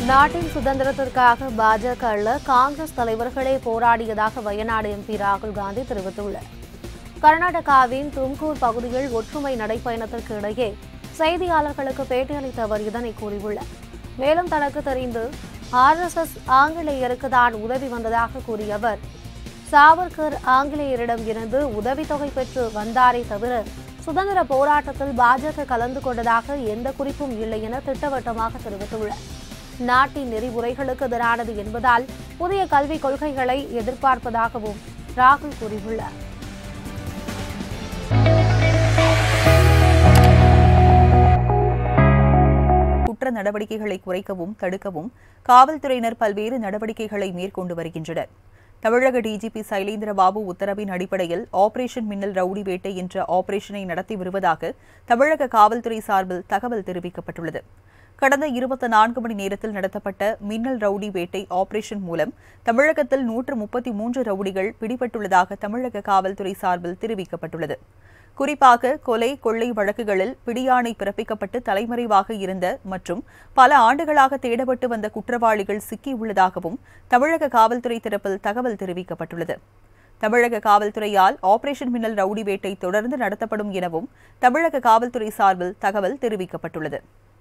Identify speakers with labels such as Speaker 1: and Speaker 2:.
Speaker 1: நாட்டின் சுதந்திரத்திற்காக பாஜக அல்ல காங்கிரஸ் தலைவர்களே போராடியதாக வயநாடு எம்பி ராகுல் காந்தி தெரிவித்துள்ளார் கர்நாடகாவின் தும்கூர் பகுதியில் ஒற்றுமை நடைப்பயணத்திற்கு இடையே செய்தியாளர்களுக்கு பேட்டியளித்த அவர் இதனை கூறியுள்ளார் மேலும் தனக்கு தெரிந்து ஆர்எஸ்எஸ் ஆங்கிலேயருக்கு தான் உதவி வந்ததாக கூறிய அவர் சாவர்கர் ஆங்கிலேயரிடம் இருந்து உதவித்தொகை பெற்று வந்தாரே தவிர சுதந்திர போராட்டத்தில் பாஜக கலந்து கொண்டதாக எந்த குறிப்பும் இல்லை என திட்டவட்டமாக தெரிவித்துள்ளார் நாட்டின் நெறிமுறைகளுக்கு எதிரானது என்பதால் புதிய கல்விக் கொள்கைகளை எதிர்பார்ப்பதாகவும் ராகுல் கூறியுள்ளார்
Speaker 2: குற்ற நடவடிக்கைகளை குறைக்கவும் தடுக்கவும் காவல்துறையினர் பல்வேறு நடவடிக்கைகளை மேற்கொண்டு வருகின்றனர் தமிழக டிஜிபி சைலேந்திரபாபு உத்தரவின் அடிப்படையில் ஆபரேஷன் மின்னல் ரவுடி வேட்டை என்ற ஆபரேஷனை நடத்தி வருவதாக தமிழக காவல்துறை சார்பில் தகவல் தெரிவிக்கப்பட்டுள்ளது கடந்த இருபத்தி நான்கு மணி நேரத்தில் நடத்தப்பட்ட மின்னல் ரவுடி வேட்டை ஆபரேஷன் மூலம் தமிழகத்தில் நூற்று முப்பத்தி மூன்று ரவுடிகள் பிடிபட்டுள்ளதாக தமிழக காவல்துறை சார்பில் தெரிவிக்கப்பட்டுள்ளது குறிப்பாக கொலை கொள்ளை வழக்குகளில் பிடியாணை பிறப்பிக்கப்பட்டு தலைமறைவாக இருந்த மற்றும் பல ஆண்டுகளாக தேடப்பட்டு வந்த குற்றவாளிகள் சிக்கியுள்ளதாகவும் தமிழக காவல்துறை தரப்பில் தகவல் தெரிவிக்கப்பட்டுள்ளது தமிழக காவல்துறையால் ஆபரேஷன் மின்னல் ரவுடி வேட்டை தொடர்ந்து நடத்தப்படும் எனவும் தமிழக காவல்துறை சார்பில் தகவல் தெரிவிக்கப்பட்டுள்ளது